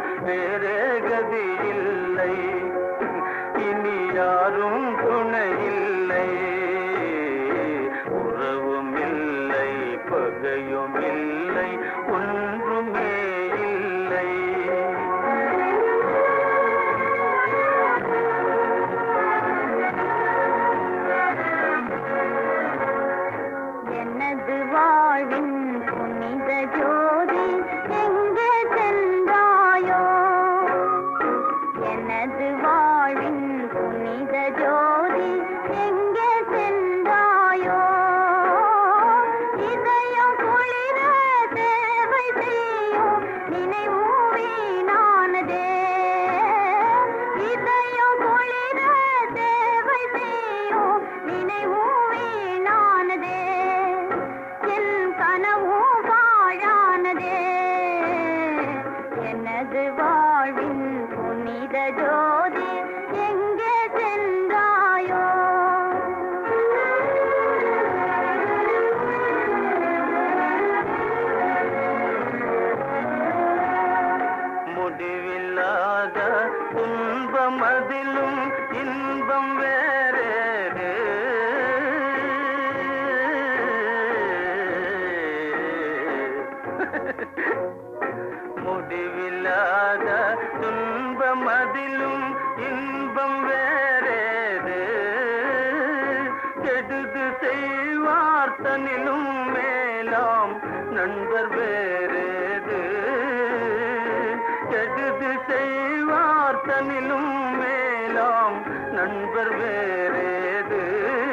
வேறே கதி இல்லை இனி யாரும் துணை இல்லை உறவும் இல்லை பகையும் இல்லை ஒன்றுமே இல்லை எனது வாழ்வின் புனித ஜோதி எங்கே சென்றாயோ எனது வாழ்வின் புனித ஜோதி எங்கே சென்றாயோ இதயம் குளிர தேவை செய்யும் நினைவு வீணானதே இதயம் குளிர தேவை செய்யும் நினைவு வீணானதே என் கனவு பாழானதே எனது வாழ்வின் புனித ஜோதி எங்கே சென்றாயோ முடிவில்லாத துன்பம் அதிலும் இன்பம் வேறேது முடிவில்லாத துன்பம் அதிலும் இன்பம் வேறேது கெடுது செய்வார் தனிலும் மேலாம் நண்பர் வேறேது கெடுது செய்வார் தனிலும் மேலாம் நண்பர் வேறேது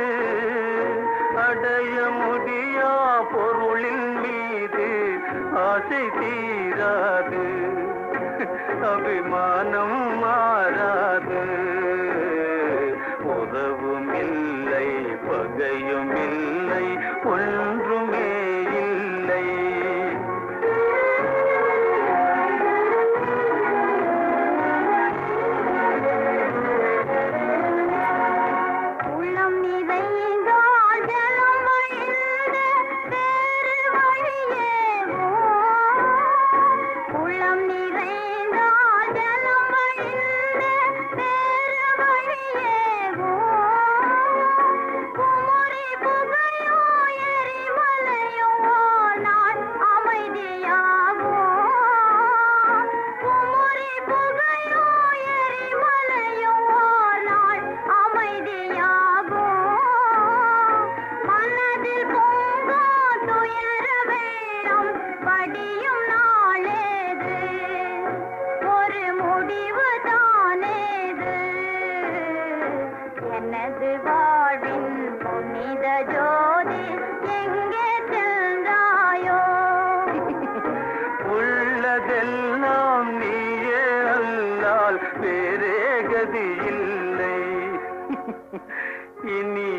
அடைய முடியா பொருளின் மீது ஆசை தீராது அபிமானம் மாறாது உறவும் இல்லை பகையும் இல்லை ஒன்றுமே இல்லை உள்ளம் நிறைந்தால் ஜலம் வழிந்து வேறு வழியேவோ உள்ளம் நிறைந்தால் ஜலம் வழிந்து வேறு வழியேவோ குமரி புகையோ எரிமலையோ நான் அமைதியாகோ குமரி புகையோ எரிமலையோ நான் அமைதியாகோ மனதில் பொங்கோ துயர வெள்ளம் படியும் நாளேது ஒரு முடிவு தானேது எனது வாழ்வின் புனித ஜோதி எங்கே சென்றாயோ உள்ளதெல்லாம் நீயே அல்லால் வேறே கதி இல்லை இனி